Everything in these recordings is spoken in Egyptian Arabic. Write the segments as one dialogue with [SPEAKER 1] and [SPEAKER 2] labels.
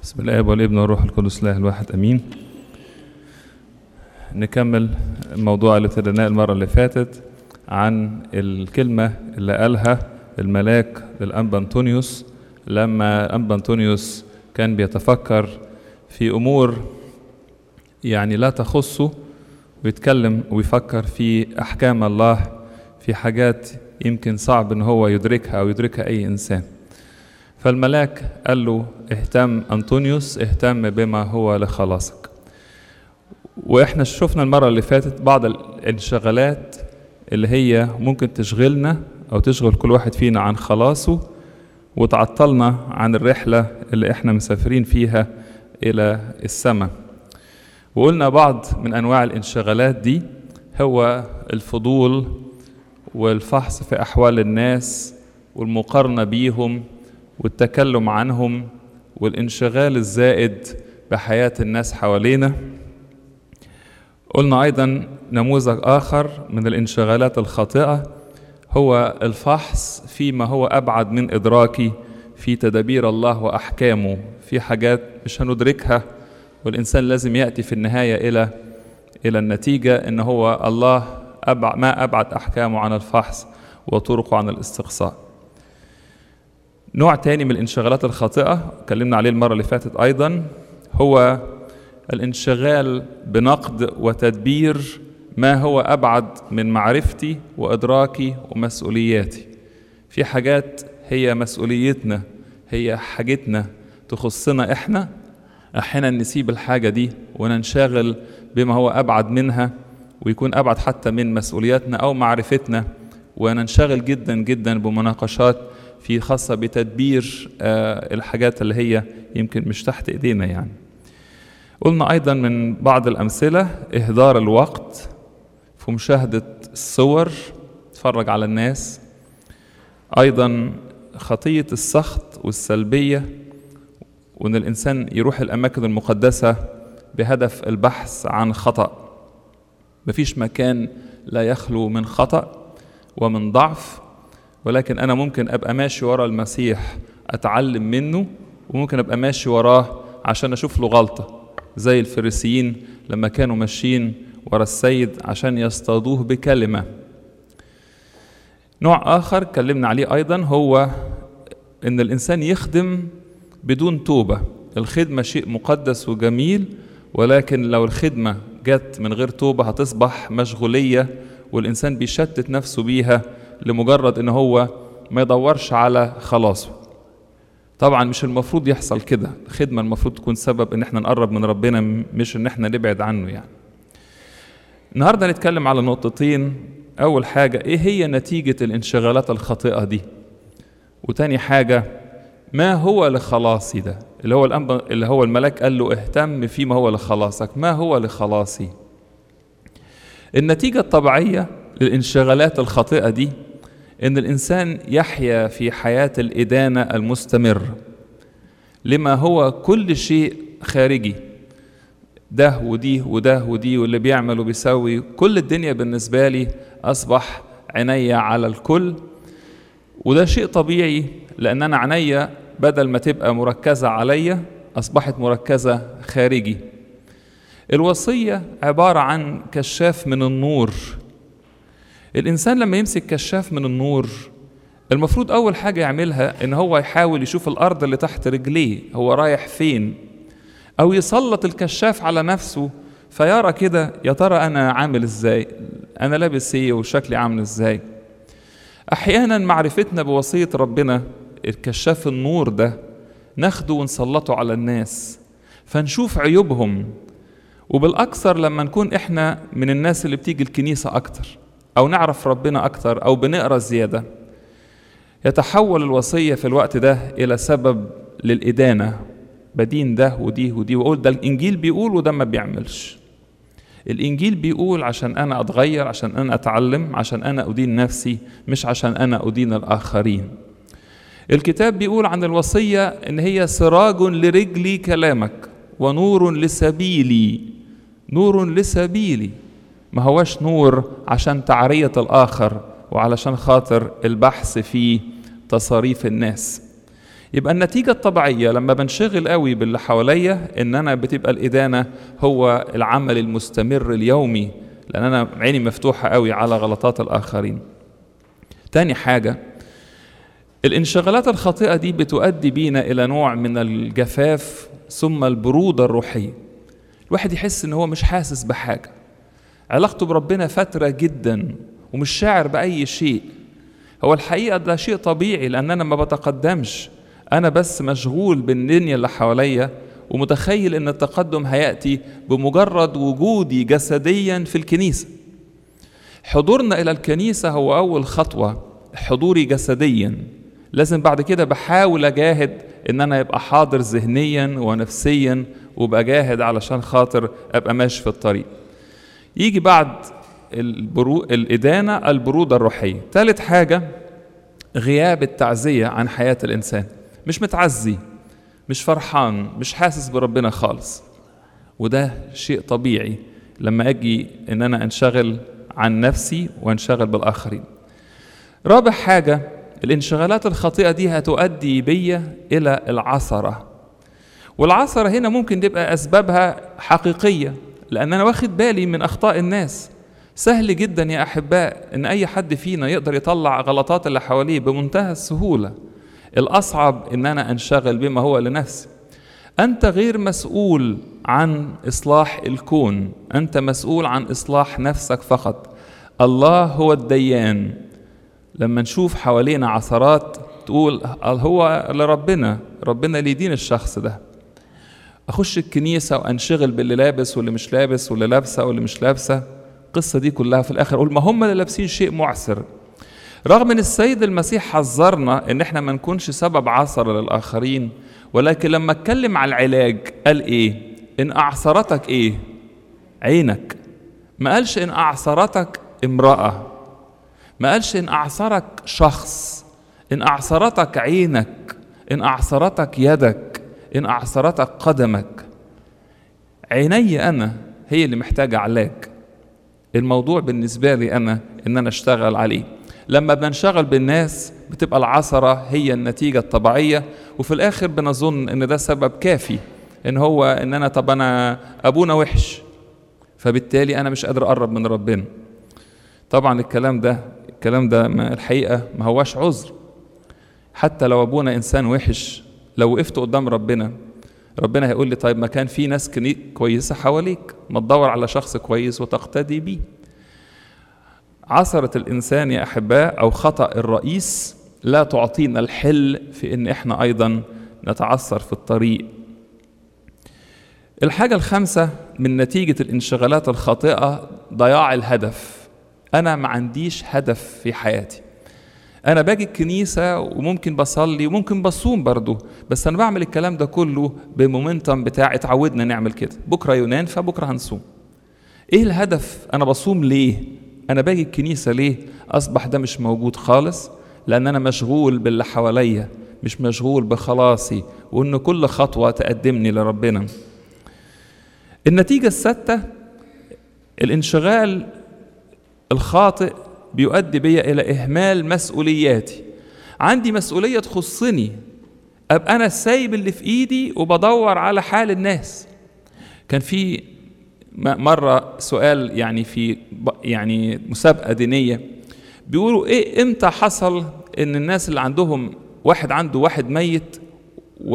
[SPEAKER 1] بسم الله والابن والروح القدس الله الواحد امين نكمل الموضوع اللي ابتديناه المره اللي فاتت عن الكلمه اللي قالها الملاك للانبا انطونيوس لما انبا انطونيوس كان بيتفكر في امور يعني لا تخصه ويتكلم ويفكر في احكام الله في حاجات يمكن صعب ان هو يدركها او يدركها اي انسان فالملاك قال له اهتم أنطونيوس اهتم بما هو لخلاصك واحنا شفنا المرة اللي فاتت بعض الانشغالات اللي هي ممكن تشغلنا او تشغل كل واحد فينا عن خلاصه وتعطلنا عن الرحلة اللي احنا مسافرين فيها الى السماء وقلنا بعض من انواع الانشغالات دي هو الفضول والفحص في احوال الناس والمقارنة بيهم والتكلم عنهم والانشغال الزائد بحياة الناس حوالينا قلنا أيضا نموذج آخر من الانشغالات الخاطئة هو الفحص فيما هو أبعد من إدراكي في تدابير الله وأحكامه في حاجات مش هندركها والإنسان لازم يأتي في النهاية إلى إلى النتيجة إن هو الله أبع ما أبعد أحكامه عن الفحص وطرقه عن الاستقصاء نوع تاني من الانشغالات الخاطئة اتكلمنا عليه المرة اللي فاتت أيضا هو الانشغال بنقد وتدبير ما هو أبعد من معرفتي وإدراكي ومسؤولياتي في حاجات هي مسؤوليتنا هي حاجتنا تخصنا إحنا أحيانا نسيب الحاجة دي وننشغل بما هو أبعد منها ويكون أبعد حتى من مسؤولياتنا أو معرفتنا وننشغل جدا جدا بمناقشات في خاصة بتدبير الحاجات اللي هي يمكن مش تحت ايدينا يعني قلنا ايضا من بعض الامثلة اهدار الوقت في مشاهدة الصور تفرج على الناس ايضا خطية السخط والسلبية وان الانسان يروح الاماكن المقدسة بهدف البحث عن خطأ مفيش مكان لا يخلو من خطأ ومن ضعف ولكن أنا ممكن أبقى ماشي ورا المسيح أتعلم منه وممكن أبقى ماشي وراه عشان أشوف له غلطة زي الفريسيين لما كانوا ماشيين ورا السيد عشان يصطادوه بكلمة نوع آخر اتكلمنا عليه أيضا هو إن الإنسان يخدم بدون توبة الخدمة شيء مقدس وجميل ولكن لو الخدمة جت من غير توبة هتصبح مشغولية والإنسان بيشتت نفسه بيها لمجرد ان هو ما يدورش على خلاصه طبعا مش المفروض يحصل كده الخدمة المفروض تكون سبب ان احنا نقرب من ربنا مش ان احنا نبعد عنه يعني النهاردة نتكلم على نقطتين اول حاجة ايه هي نتيجة الانشغالات الخاطئة دي وتاني حاجة ما هو لخلاصي ده اللي هو الأنبا اللي هو الملاك قال له اهتم فيما هو لخلاصك ما هو لخلاصي النتيجة الطبيعية للانشغالات الخاطئة دي إن الإنسان يحيا في حياة الإدانة المستمرة لما هو كل شيء خارجي ده ودي وده ودي واللي بيعمل وبيسوي كل الدنيا بالنسبة لي أصبح عينيا على الكل وده شيء طبيعي لأن أنا عينيا بدل ما تبقى مركزة عليا أصبحت مركزة خارجي الوصية عبارة عن كشاف من النور الإنسان لما يمسك كشاف من النور المفروض أول حاجة يعملها إن هو يحاول يشوف الأرض اللي تحت رجليه هو رايح فين أو يسلط الكشاف على نفسه فيرى كده يا ترى أنا عامل إزاي أنا لابس إيه وشكلي عامل إزاي أحيانا معرفتنا بوصية ربنا الكشاف النور ده ناخده ونسلطه على الناس فنشوف عيوبهم وبالأكثر لما نكون إحنا من الناس اللي بتيجي الكنيسة أكتر أو نعرف ربنا أكتر أو بنقرأ زيادة يتحول الوصية في الوقت ده إلى سبب للإدانة بدين ده ودي ودي وأقول ده الإنجيل بيقول وده ما بيعملش الإنجيل بيقول عشان أنا أتغير عشان أنا أتعلم عشان أنا أدين نفسي مش عشان أنا أدين الآخرين الكتاب بيقول عن الوصية إن هي سراج لرجلي كلامك ونور لسبيلي نور لسبيلي ما هوش نور عشان تعرية الآخر وعلشان خاطر البحث في تصاريف الناس يبقى النتيجة الطبيعية لما بنشغل قوي باللي حواليا ان انا بتبقى الادانة هو العمل المستمر اليومي لان انا عيني مفتوحة قوي على غلطات الاخرين تاني حاجة الانشغالات الخاطئة دي بتؤدي بينا الى نوع من الجفاف ثم البرودة الروحية الواحد يحس ان هو مش حاسس بحاجة علاقته بربنا فترة جدا ومش شاعر بأي شيء هو الحقيقة ده شيء طبيعي لأن أنا ما بتقدمش أنا بس مشغول بالدنيا اللي حواليا ومتخيل أن التقدم هيأتي بمجرد وجودي جسديا في الكنيسة حضورنا إلى الكنيسة هو أول خطوة حضوري جسديا لازم بعد كده بحاول أجاهد إن أنا يبقى حاضر ذهنيا ونفسيا وبجاهد علشان خاطر أبقى ماشي في الطريق يجي بعد البرو... الإدانة البرودة الروحية ثالث حاجة غياب التعزية عن حياة الإنسان مش متعزي مش فرحان مش حاسس بربنا خالص وده شيء طبيعي لما أجي إن أنا أنشغل عن نفسي وأنشغل بالآخرين رابع حاجة الانشغالات الخاطئة دي هتؤدي بيا إلى العثرة والعثرة هنا ممكن تبقى أسبابها حقيقية لأن أنا واخد بالي من أخطاء الناس سهل جدا يا احباء ان اي حد فينا يقدر يطلع غلطات اللي حواليه بمنتهى السهوله الاصعب ان انا انشغل بما هو لنفسي انت غير مسؤول عن اصلاح الكون انت مسؤول عن اصلاح نفسك فقط الله هو الديان لما نشوف حوالينا عثرات تقول هو لربنا ربنا اللي يدين الشخص ده اخش الكنيسه وانشغل باللي لابس واللي مش لابس واللي لابسه واللي مش لابسه القصه دي كلها في الاخر اقول ما هم اللي لابسين شيء معسر رغم ان السيد المسيح حذرنا ان احنا ما نكونش سبب عثر للاخرين ولكن لما اتكلم على العلاج قال ايه ان اعثرتك ايه عينك ما قالش ان اعثرتك امراه ما قالش ان اعثرك شخص ان اعثرتك عينك ان اعثرتك يدك ان اعثرتك قدمك عيني انا هي اللي محتاجه علاج الموضوع بالنسبة لي أنا إن أنا أشتغل عليه لما بنشغل بالناس بتبقى العثرة هي النتيجة الطبيعية وفي الآخر بنظن إن ده سبب كافي إن هو إن أنا طب أنا أبونا وحش فبالتالي أنا مش قادر أقرب من ربنا طبعا الكلام ده الكلام ده ما الحقيقة ما هواش عذر حتى لو أبونا إنسان وحش لو وقفت قدام ربنا ربنا هيقول لي طيب ما كان في ناس كويسة حواليك ما تدور على شخص كويس وتقتدي بيه عثرة الإنسان يا أحباء أو خطأ الرئيس لا تعطينا الحل في إن إحنا أيضا نتعثر في الطريق الحاجة الخامسة من نتيجة الانشغالات الخاطئة ضياع الهدف أنا ما عنديش هدف في حياتي انا باجي الكنيسه وممكن بصلي وممكن بصوم برضه بس انا بعمل الكلام ده كله بمومنتم بتاع اتعودنا نعمل كده بكره يونان فبكره هنصوم ايه الهدف انا بصوم ليه انا باجي الكنيسه ليه اصبح ده مش موجود خالص لان انا مشغول باللي حواليا مش مشغول بخلاصي وان كل خطوه تقدمني لربنا النتيجه السادسه الانشغال الخاطئ بيؤدي بيا الى اهمال مسؤولياتي عندي مسؤوليه تخصني ابقى انا سايب اللي في ايدي وبدور على حال الناس كان في مره سؤال يعني في يعني مسابقه دينيه بيقولوا ايه امتى حصل ان الناس اللي عندهم واحد عنده واحد ميت و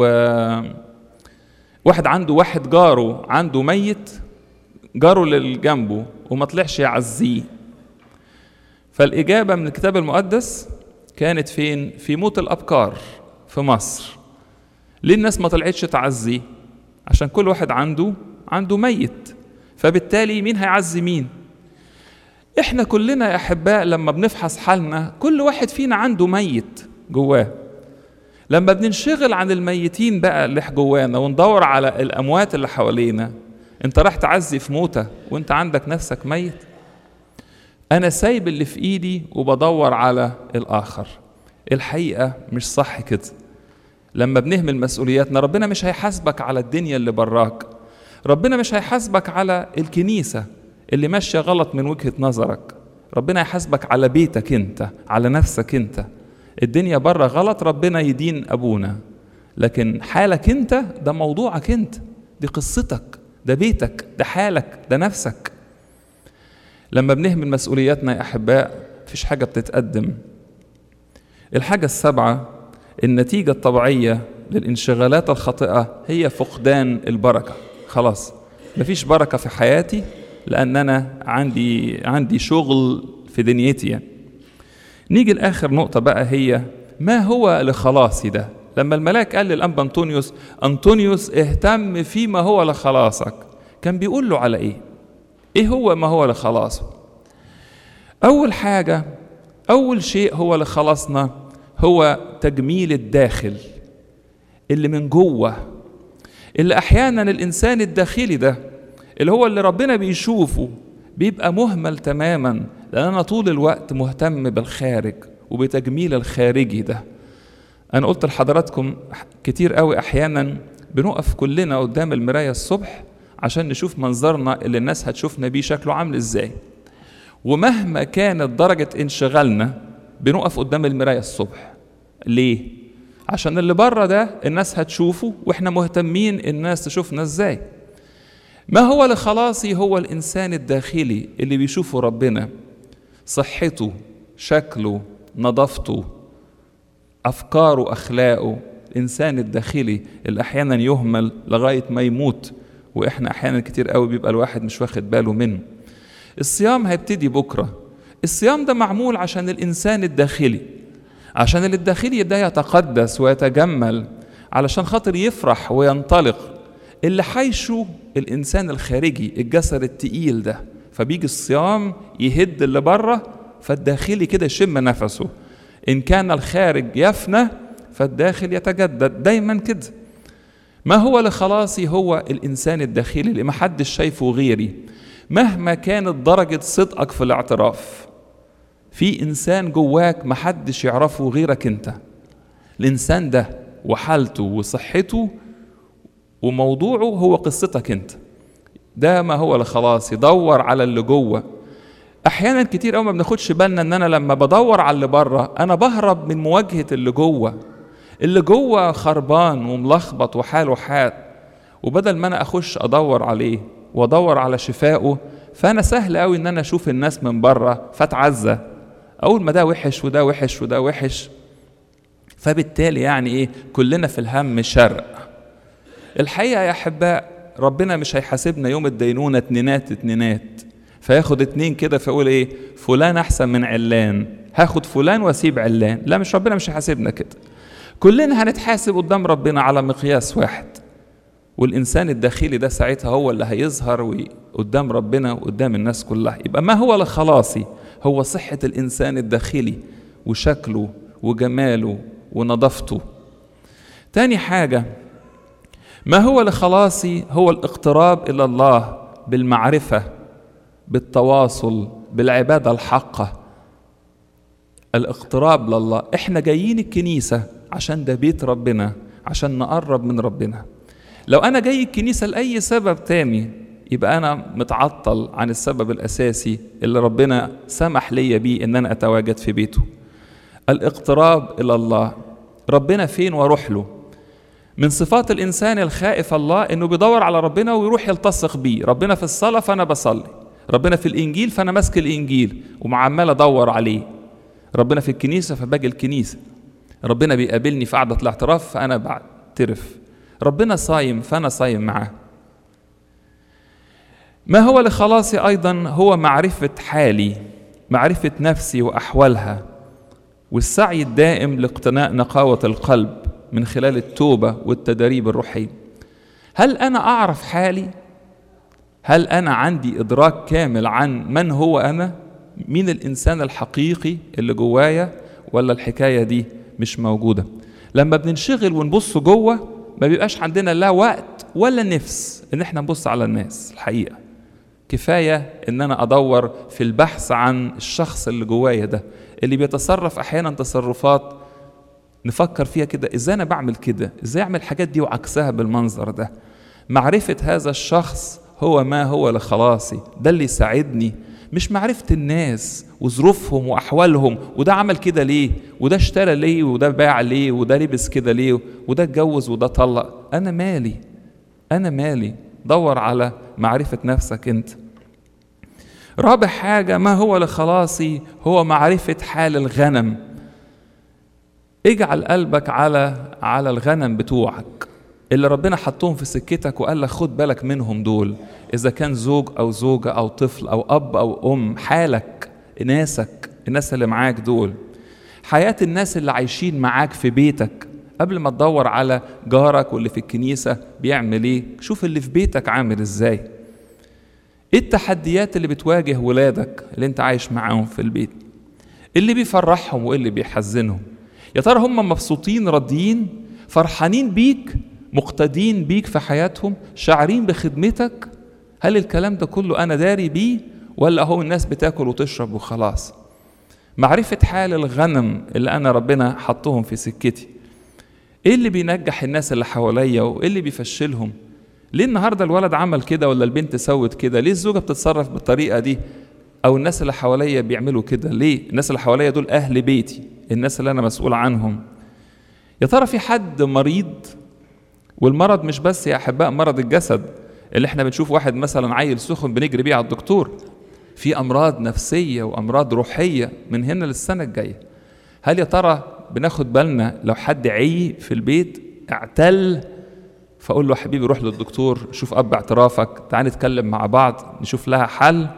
[SPEAKER 1] واحد عنده واحد جاره عنده ميت جاره اللي جنبه وما طلعش يعزيه فالإجابة من الكتاب المقدس كانت فين؟ في موت الأبكار في مصر. ليه الناس ما طلعتش تعزي؟ عشان كل واحد عنده عنده ميت. فبالتالي مين هيعزي مين؟ احنا كلنا يا احباء لما بنفحص حالنا كل واحد فينا عنده ميت جواه. لما بننشغل عن الميتين بقى اللي جوانا وندور على الاموات اللي حوالينا انت راح تعزي في موتة وانت عندك نفسك ميت أنا سايب اللي في إيدي وبدور على الآخر الحقيقة مش صح كده لما بنهمل مسؤولياتنا ربنا مش هيحاسبك على الدنيا اللي براك ربنا مش هيحاسبك على الكنيسة اللي ماشية غلط من وجهة نظرك ربنا هيحاسبك على بيتك انت على نفسك انت الدنيا بره غلط ربنا يدين أبونا لكن حالك انت ده موضوعك انت دي قصتك ده بيتك ده حالك ده نفسك لما بنهمل مسؤولياتنا يا احباء مفيش حاجه بتتقدم الحاجه السابعه النتيجه الطبيعيه للانشغالات الخاطئه هي فقدان البركه خلاص مفيش بركه في حياتي لان انا عندي عندي شغل في دنيتي يعني. نيجي لاخر نقطه بقى هي ما هو لخلاصي ده لما الملاك قال للأنبا أنطونيوس أنطونيوس اهتم فيما هو لخلاصك كان بيقول له على إيه إيه هو ما هو لخلاصه أول حاجة أول شيء هو لخلاصنا هو تجميل الداخل اللي من جوه اللي أحيانا الإنسان الداخلي ده اللي هو اللي ربنا بيشوفه بيبقى مهمل تماما لأن أنا طول الوقت مهتم بالخارج وبتجميل الخارجي ده أنا قلت لحضراتكم كتير قوي أحيانا بنقف كلنا قدام المراية الصبح عشان نشوف منظرنا اللي الناس هتشوفنا بيه شكله عامل إزاي ومهما كانت درجة انشغالنا بنقف قدام المراية الصبح ليه؟ عشان اللي بره ده الناس هتشوفه واحنا مهتمين الناس تشوفنا ازاي ما هو لخلاصي هو الإنسان الداخلي اللي بيشوفه ربنا صحته شكله نظافته أفكاره أخلاقه الإنسان الداخلي اللي أحيانا يهمل لغاية ما يموت وإحنا أحيانا كتير قوي بيبقى الواحد مش واخد باله منه الصيام هيبتدي بكرة الصيام ده معمول عشان الإنسان الداخلي عشان اللي الداخلي ده يتقدس ويتجمل علشان خاطر يفرح وينطلق اللي حيشه الإنسان الخارجي الجسد التقيل ده فبيجي الصيام يهد اللي بره فالداخلي كده يشم نفسه إن كان الخارج يفنى فالداخل يتجدد دايما كده ما هو لخلاصي هو الإنسان الداخلي اللي محدش شايفه غيري مهما كانت درجة صدقك في الاعتراف في إنسان جواك محدش يعرفه غيرك أنت الإنسان ده وحالته وصحته وموضوعه هو قصتك أنت ده ما هو لخلاص يدور على اللي جوه احيانا كتير قوي ما بناخدش بالنا ان انا لما بدور على اللي بره انا بهرب من مواجهه اللي جوه اللي جوه خربان وملخبط وحاله حال وبدل ما انا اخش ادور عليه وادور على شفائه فانا سهل قوي ان انا اشوف الناس من بره فاتعزى اقول ما ده وحش وده وحش وده وحش فبالتالي يعني ايه كلنا في الهم شرق الحقيقه يا احباء ربنا مش هيحاسبنا يوم الدينونه اتنينات اتنينات فياخد اتنين كده فيقول ايه فلان احسن من علان هاخد فلان واسيب علان لا مش ربنا مش هيحاسبنا كده كلنا هنتحاسب قدام ربنا على مقياس واحد والانسان الداخلي ده ساعتها هو اللي هيظهر قدام ربنا وقدام الناس كلها يبقى ما هو لخلاصي هو صحة الإنسان الداخلي وشكله وجماله ونظافته تاني حاجة ما هو لخلاصي هو الاقتراب إلى الله بالمعرفة بالتواصل بالعبادة الحقة الاقتراب لله احنا جايين الكنيسة عشان ده بيت ربنا عشان نقرب من ربنا لو انا جاي الكنيسة لأي سبب تاني يبقى انا متعطل عن السبب الاساسي اللي ربنا سمح لي بيه ان انا اتواجد في بيته الاقتراب الى الله ربنا فين واروح له من صفات الانسان الخائف الله انه بيدور على ربنا ويروح يلتصق بيه ربنا في الصلاه فانا بصلي ربنا في الانجيل فانا ماسك الانجيل وعمال ادور عليه ربنا في الكنيسه فباجي الكنيسه ربنا بيقابلني في قعده الاعتراف فانا بعترف ربنا صايم فانا صايم معاه ما هو لخلاصي ايضا هو معرفه حالي معرفه نفسي واحوالها والسعي الدائم لاقتناء نقاوه القلب من خلال التوبه والتدريب الروحي هل انا اعرف حالي هل انا عندي ادراك كامل عن من هو انا مين الانسان الحقيقي اللي جوايا ولا الحكايه دي مش موجوده لما بننشغل ونبص جوه ما بيبقاش عندنا لا وقت ولا نفس ان احنا نبص على الناس الحقيقه كفايه ان انا ادور في البحث عن الشخص اللي جوايا ده اللي بيتصرف احيانا تصرفات نفكر فيها كده ازاي انا بعمل كده ازاي اعمل الحاجات دي وعكسها بالمنظر ده معرفه هذا الشخص هو ما هو لخلاصي ده اللي يساعدني مش معرفة الناس وظروفهم وأحوالهم وده عمل كده ليه وده اشترى ليه وده باع ليه وده لبس كده ليه وده اتجوز وده طلق أنا مالي أنا مالي دور على معرفة نفسك أنت رابع حاجة ما هو لخلاصي هو معرفة حال الغنم اجعل قلبك على على الغنم بتوعك اللي ربنا حطهم في سكتك وقال لك خد بالك منهم دول اذا كان زوج او زوجه او طفل او اب او ام حالك ناسك الناس اللي معاك دول حياه الناس اللي عايشين معاك في بيتك قبل ما تدور على جارك واللي في الكنيسه بيعمل ايه شوف اللي في بيتك عامل ازاي ايه التحديات اللي بتواجه ولادك اللي انت عايش معاهم في البيت اللي بيفرحهم وايه اللي بيحزنهم يا ترى هم مبسوطين راضيين فرحانين بيك مقتدين بيك في حياتهم شاعرين بخدمتك هل الكلام ده كله انا داري بيه ولا هو الناس بتاكل وتشرب وخلاص معرفة حال الغنم اللي أنا ربنا حطهم في سكتي إيه اللي بينجح الناس اللي حواليا وإيه اللي بيفشلهم ليه النهاردة الولد عمل كده ولا البنت سوت كده ليه الزوجة بتتصرف بالطريقة دي أو الناس اللي حواليا بيعملوا كده ليه الناس اللي حواليا دول أهل بيتي الناس اللي أنا مسؤول عنهم يا ترى في حد مريض والمرض مش بس يا احباء مرض الجسد اللي احنا بنشوف واحد مثلا عيل سخن بنجري بيه على الدكتور في امراض نفسيه وامراض روحيه من هنا للسنه الجايه هل يا ترى بناخد بالنا لو حد عي في البيت اعتل فاقول له حبيبي روح للدكتور شوف اب اعترافك تعال نتكلم مع بعض نشوف لها حل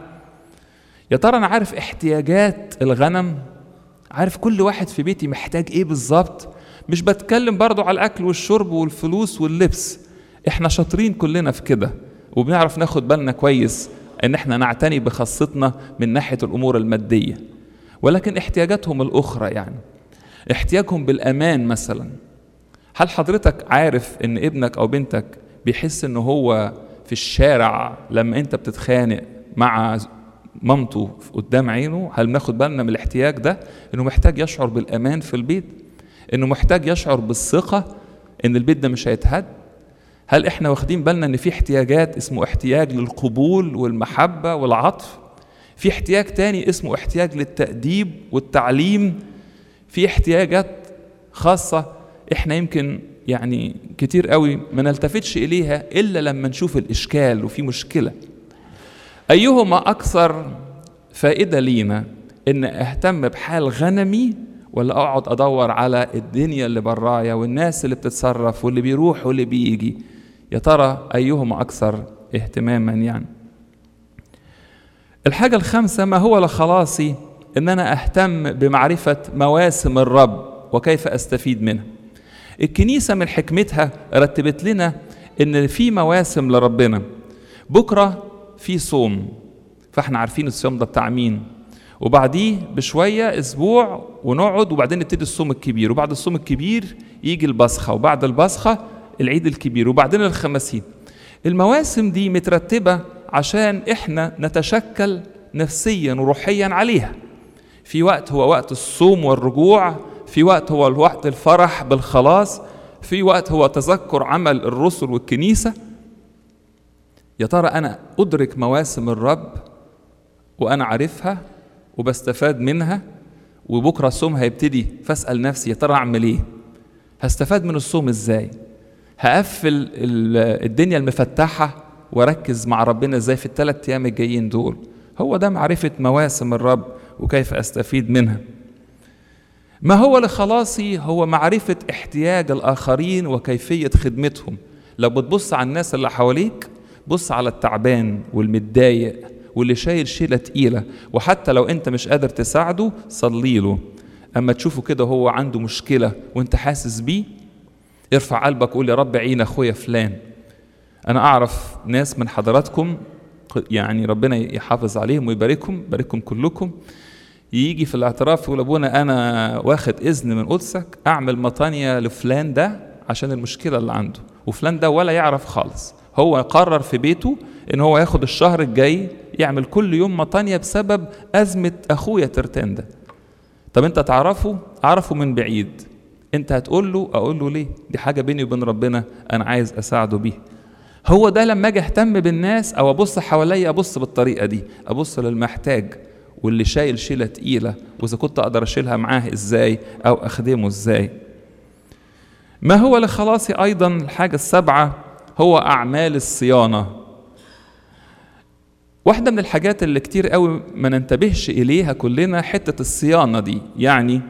[SPEAKER 1] يا ترى انا عارف احتياجات الغنم عارف كل واحد في بيتي محتاج ايه بالظبط مش بتكلم برضو على الاكل والشرب والفلوس واللبس احنا شاطرين كلنا في كده وبنعرف ناخد بالنا كويس ان احنا نعتني بخاصتنا من ناحيه الامور الماديه ولكن احتياجاتهم الاخرى يعني احتياجهم بالامان مثلا هل حضرتك عارف ان ابنك او بنتك بيحس ان هو في الشارع لما انت بتتخانق مع مامته قدام عينه هل ناخد بالنا من الاحتياج ده انه محتاج يشعر بالامان في البيت انه محتاج يشعر بالثقه ان البيت ده مش هيتهد هل احنا واخدين بالنا ان في احتياجات اسمه احتياج للقبول والمحبه والعطف في احتياج تاني اسمه احتياج للتأديب والتعليم في احتياجات خاصة احنا يمكن يعني كتير قوي ما نلتفتش إليها إلا لما نشوف الإشكال وفي مشكلة أيهما أكثر فائدة لينا إن أهتم بحال غنمي ولا أقعد أدور على الدنيا اللي برايا والناس اللي بتتصرف واللي بيروح واللي بيجي يا ترى أيهما أكثر اهتماما يعني الحاجة الخامسة ما هو لخلاصي إن أنا أهتم بمعرفة مواسم الرب وكيف أستفيد منها. الكنيسة من حكمتها رتبت لنا إن في مواسم لربنا. بكرة في صوم فإحنا عارفين الصيام ده بتاع مين؟ وبعديه بشوية أسبوع ونقعد وبعدين نبتدي الصوم الكبير وبعد الصوم الكبير يجي البصخة وبعد البصخة العيد الكبير وبعدين الخمسين. المواسم دي مترتبة عشان احنا نتشكل نفسيا وروحيا عليها في وقت هو وقت الصوم والرجوع في وقت هو وقت الفرح بالخلاص في وقت هو تذكر عمل الرسل والكنيسة يا ترى أنا أدرك مواسم الرب وأنا عارفها وبستفاد منها وبكرة الصوم هيبتدي فأسأل نفسي يا ترى أعمل إيه هستفاد من الصوم إزاي هقفل الدنيا المفتحة واركز مع ربنا ازاي في الثلاث ايام الجايين دول هو ده معرفه مواسم الرب وكيف استفيد منها ما هو لخلاصي هو معرفه احتياج الاخرين وكيفيه خدمتهم لو بتبص على الناس اللي حواليك بص على التعبان والمتضايق واللي شايل شيله تقيله وحتى لو انت مش قادر تساعده صلي له اما تشوفه كده هو عنده مشكله وانت حاسس بيه ارفع قلبك قول يا رب عين اخويا فلان انا اعرف ناس من حضراتكم يعني ربنا يحافظ عليهم ويباركهم يبارككم كلكم يجي في الاعتراف يقول ابونا انا واخد اذن من قدسك اعمل مطانية لفلان ده عشان المشكله اللي عنده وفلان ده ولا يعرف خالص هو قرر في بيته ان هو ياخد الشهر الجاي يعمل كل يوم مطانية بسبب ازمه اخويا ترتان ده طب انت تعرفه اعرفه من بعيد انت هتقول له اقول له ليه دي حاجه بيني وبين ربنا انا عايز اساعده بيها هو ده لما اجي اهتم بالناس او ابص حواليا ابص بالطريقه دي ابص للمحتاج واللي شايل شيله تقيله واذا كنت اقدر اشيلها معاه ازاي او اخدمه ازاي ما هو لخلاصي ايضا الحاجه السابعه هو اعمال الصيانه واحدة من الحاجات اللي كتير قوي ما ننتبهش إليها كلنا حتة الصيانة دي يعني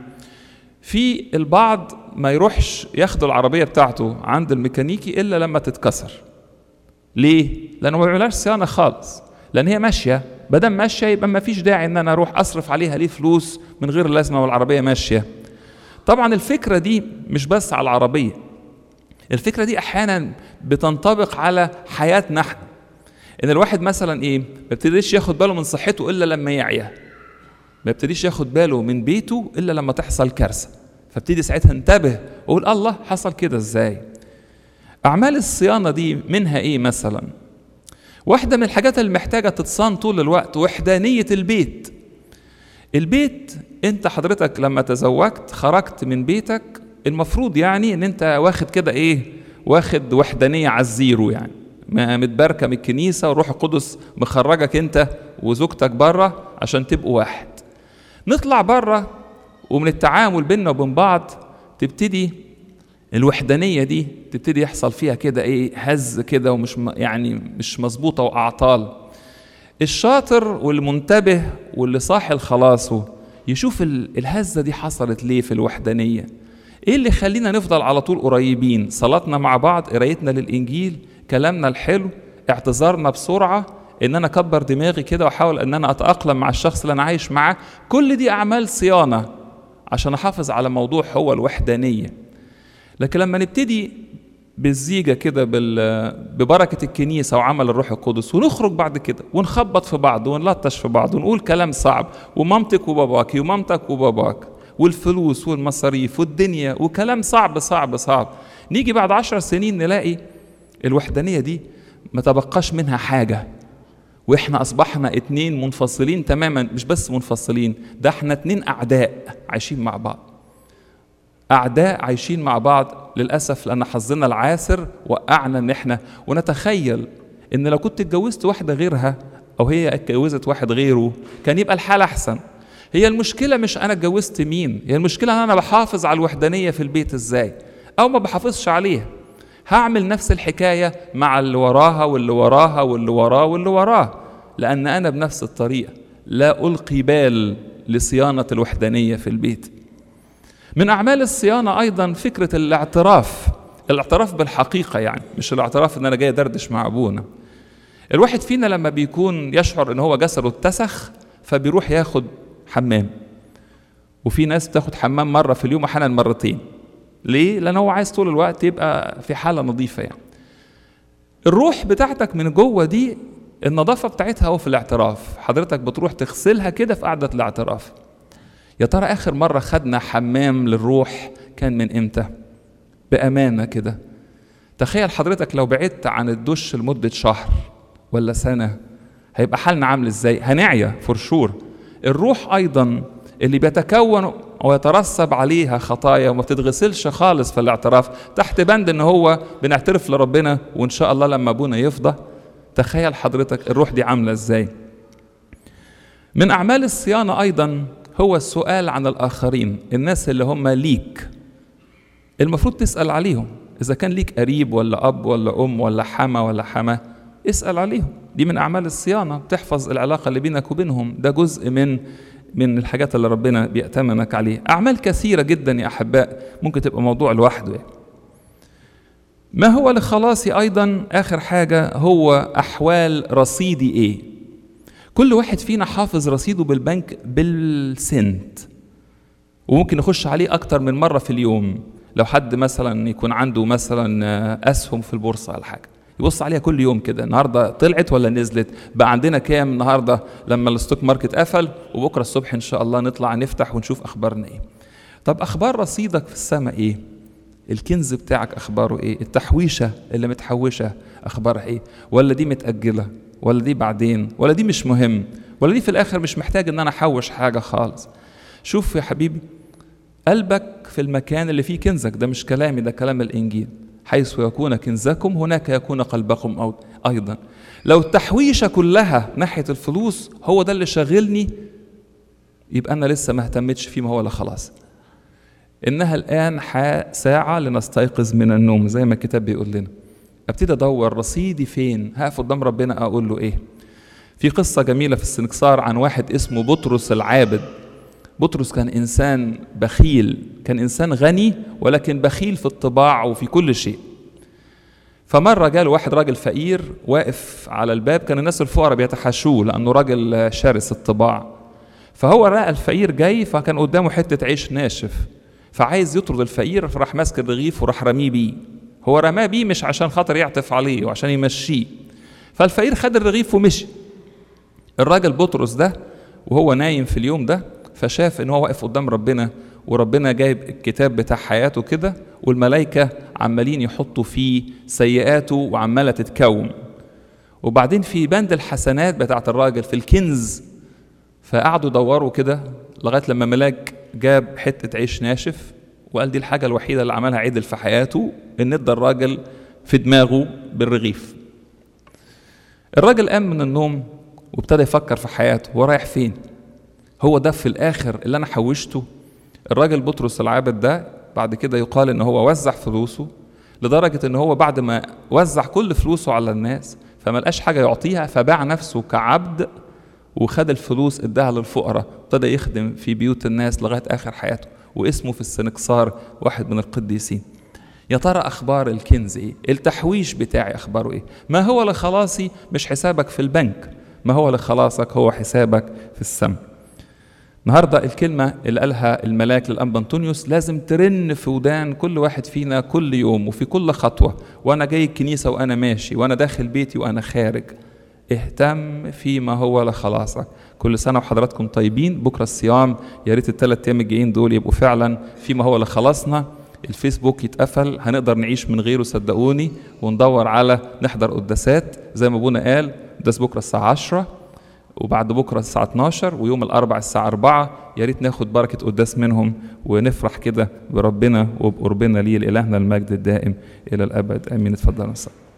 [SPEAKER 1] في البعض ما يروحش ياخد العربية بتاعته عند الميكانيكي إلا لما تتكسر ليه؟ لأنه ما بيعملهاش صيانة خالص لأن هي ماشية بدل ماشية يبقى ما فيش داعي إن أنا أروح أصرف عليها ليه فلوس من غير لازمة والعربية ماشية طبعا الفكرة دي مش بس على العربية الفكرة دي أحيانا بتنطبق على حياتنا احنا ان الواحد مثلا ايه ما يبتديش ياخد باله من صحته الا لما يعيا ما يبتديش ياخد باله من بيته الا لما تحصل كارثه فابتدي ساعتها انتبه واقول الله حصل كده ازاي اعمال الصيانه دي منها ايه مثلا واحده من الحاجات اللي محتاجه تتصان طول الوقت وحدانيه البيت البيت انت حضرتك لما تزوجت خرجت من بيتك المفروض يعني ان انت واخد كده ايه واخد وحدانيه على الزيرو يعني متباركه من الكنيسه والروح القدس مخرجك انت وزوجتك بره عشان تبقوا واحد نطلع بره ومن التعامل بيننا وبين بعض تبتدي الوحدانيه دي تبتدي يحصل فيها كده ايه هز كده ومش يعني مش مظبوطه واعطال الشاطر والمنتبه واللي صاحي لخلاصه يشوف الهزه دي حصلت ليه في الوحدانيه ايه اللي يخلينا نفضل على طول قريبين صلاتنا مع بعض قرايتنا للانجيل كلامنا الحلو اعتذارنا بسرعه ان انا اكبر دماغي كده واحاول ان انا اتاقلم مع الشخص اللي انا عايش معاه كل دي اعمال صيانه عشان احافظ على موضوع هو الوحدانيه لكن لما نبتدي بالزيجة كده ببركة الكنيسة وعمل الروح القدس ونخرج بعد كده ونخبط في بعض ونلطش في بعض ونقول كلام صعب ومامتك وباباكي ومامتك وباباك والفلوس والمصاريف والدنيا وكلام صعب صعب صعب نيجي بعد عشر سنين نلاقي الوحدانية دي ما تبقاش منها حاجة واحنا اصبحنا اتنين منفصلين تماما مش بس منفصلين ده احنا اتنين اعداء عايشين مع بعض اعداء عايشين مع بعض للاسف لان حظنا العاسر وقعنا ان احنا ونتخيل ان لو كنت اتجوزت واحده غيرها او هي اتجوزت واحد غيره كان يبقى الحال احسن هي المشكله مش انا اتجوزت مين هي المشكله ان انا بحافظ على الوحدانيه في البيت ازاي او ما بحافظش عليها هعمل نفس الحكايه مع اللي وراها واللي وراها واللي وراه واللي وراه لان انا بنفس الطريقه لا القي بال لصيانه الوحدانيه في البيت من اعمال الصيانه ايضا فكره الاعتراف الاعتراف بالحقيقه يعني مش الاعتراف ان انا جاي دردش مع ابونا الواحد فينا لما بيكون يشعر ان هو جسده اتسخ فبيروح ياخد حمام وفي ناس بتاخد حمام مره في اليوم احيانا مرتين ليه لان هو عايز طول الوقت يبقى في حاله نظيفه يعني الروح بتاعتك من جوه دي النظافه بتاعتها هو في الاعتراف حضرتك بتروح تغسلها كده في قعده الاعتراف يا ترى اخر مره خدنا حمام للروح كان من امتى بامانه كده تخيل حضرتك لو بعدت عن الدش لمده شهر ولا سنه هيبقى حالنا عامل ازاي هنعيا فور شور الروح ايضا اللي بيتكون ويترسب عليها خطايا وما بتتغسلش خالص في الاعتراف تحت بند ان هو بنعترف لربنا وان شاء الله لما ابونا يفضى تخيل حضرتك الروح دي عامله ازاي من اعمال الصيانه ايضا هو السؤال عن الاخرين الناس اللي هم ليك المفروض تسال عليهم اذا كان ليك قريب ولا اب ولا ام ولا حما ولا حما اسال عليهم دي من اعمال الصيانه بتحفظ العلاقه اللي بينك وبينهم ده جزء من من الحاجات اللي ربنا بيأتمنك عليها أعمال كثيرة جدا يا أحباء ممكن تبقى موضوع لوحده يعني. ما هو لخلاصي أيضا آخر حاجة هو أحوال رصيدي إيه كل واحد فينا حافظ رصيده بالبنك بالسنت وممكن يخش عليه أكتر من مرة في اليوم لو حد مثلا يكون عنده مثلا أسهم في البورصة ولا حاجة يبص عليها كل يوم كده النهارده طلعت ولا نزلت بقى عندنا كام النهارده لما الستوك ماركت قفل وبكره الصبح ان شاء الله نطلع نفتح ونشوف اخبارنا ايه طب اخبار رصيدك في السماء ايه الكنز بتاعك اخباره ايه التحويشه اللي متحوشه اخبارها ايه ولا دي متاجله ولا دي بعدين ولا دي مش مهم ولا دي في الاخر مش محتاج ان انا احوش حاجه خالص شوف يا حبيبي قلبك في المكان اللي فيه كنزك ده مش كلامي ده كلام الانجيل حيث يكون كنزكم هناك يكون قلبكم أيضا لو التحويشة كلها ناحية الفلوس هو ده اللي شاغلني يبقى أنا لسه ما اهتمتش فيه ما هو لا خلاص إنها الآن ساعة لنستيقظ من النوم زي ما الكتاب بيقول لنا ابتدي ادور رصيدي فين هقف قدام ربنا اقول له ايه في قصة جميلة في السنكسار عن واحد اسمه بطرس العابد بطرس كان إنسان بخيل كان إنسان غني ولكن بخيل في الطباع وفي كل شيء فمرة جاء واحد راجل فقير واقف على الباب كان الناس الفقراء بيتحاشوه لأنه راجل شرس الطباع فهو لقى الفقير جاي فكان قدامه حتة عيش ناشف فعايز يطرد الفقير فراح ماسك الرغيف وراح رميه بيه هو رماه بيه مش عشان خاطر يعطف عليه وعشان يمشيه فالفقير خد الرغيف ومشي الراجل بطرس ده وهو نايم في اليوم ده فشاف ان هو واقف قدام ربنا وربنا جايب الكتاب بتاع حياته كده والملائكة عمالين يحطوا فيه سيئاته وعمالة تتكوم وبعدين في بند الحسنات بتاعت الراجل في الكنز فقعدوا يدوروا كده لغاية لما ملاك جاب حتة عيش ناشف وقال دي الحاجة الوحيدة اللي عملها عدل في حياته إن ادى الراجل في دماغه بالرغيف. الراجل قام من النوم وابتدى يفكر في حياته هو رايح فين؟ هو ده في الآخر اللي أنا حوشته الراجل بطرس العابد ده بعد كده يقال إن هو وزع فلوسه لدرجة إن هو بعد ما وزع كل فلوسه على الناس فما لقاش حاجة يعطيها فباع نفسه كعبد وخد الفلوس اداها للفقراء ابتدى يخدم في بيوت الناس لغاية آخر حياته واسمه في السنكسار واحد من القديسين يا ترى اخبار الكنز ايه التحويش بتاعي اخباره ايه ما هو لخلاصي مش حسابك في البنك ما هو لخلاصك هو حسابك في السماء النهارده الكلمه اللي قالها الملاك للانبا انطونيوس لازم ترن في ودان كل واحد فينا كل يوم وفي كل خطوه وانا جاي الكنيسه وانا ماشي وانا داخل بيتي وانا خارج اهتم فيما هو لخلاصك كل سنة وحضراتكم طيبين بكرة الصيام يا ريت الثلاث أيام الجايين دول يبقوا فعلا فيما هو لخلاصنا الفيسبوك يتقفل هنقدر نعيش من غيره صدقوني وندور على نحضر قداسات زي ما ابونا قال قداس بكرة الساعة 10 وبعد بكرة الساعة 12 ويوم الأربع الساعة 4 يا ريت ناخد بركة قداس منهم ونفرح كده بربنا وبقربنا ليه لإلهنا المجد الدائم إلى الأبد آمين اتفضلوا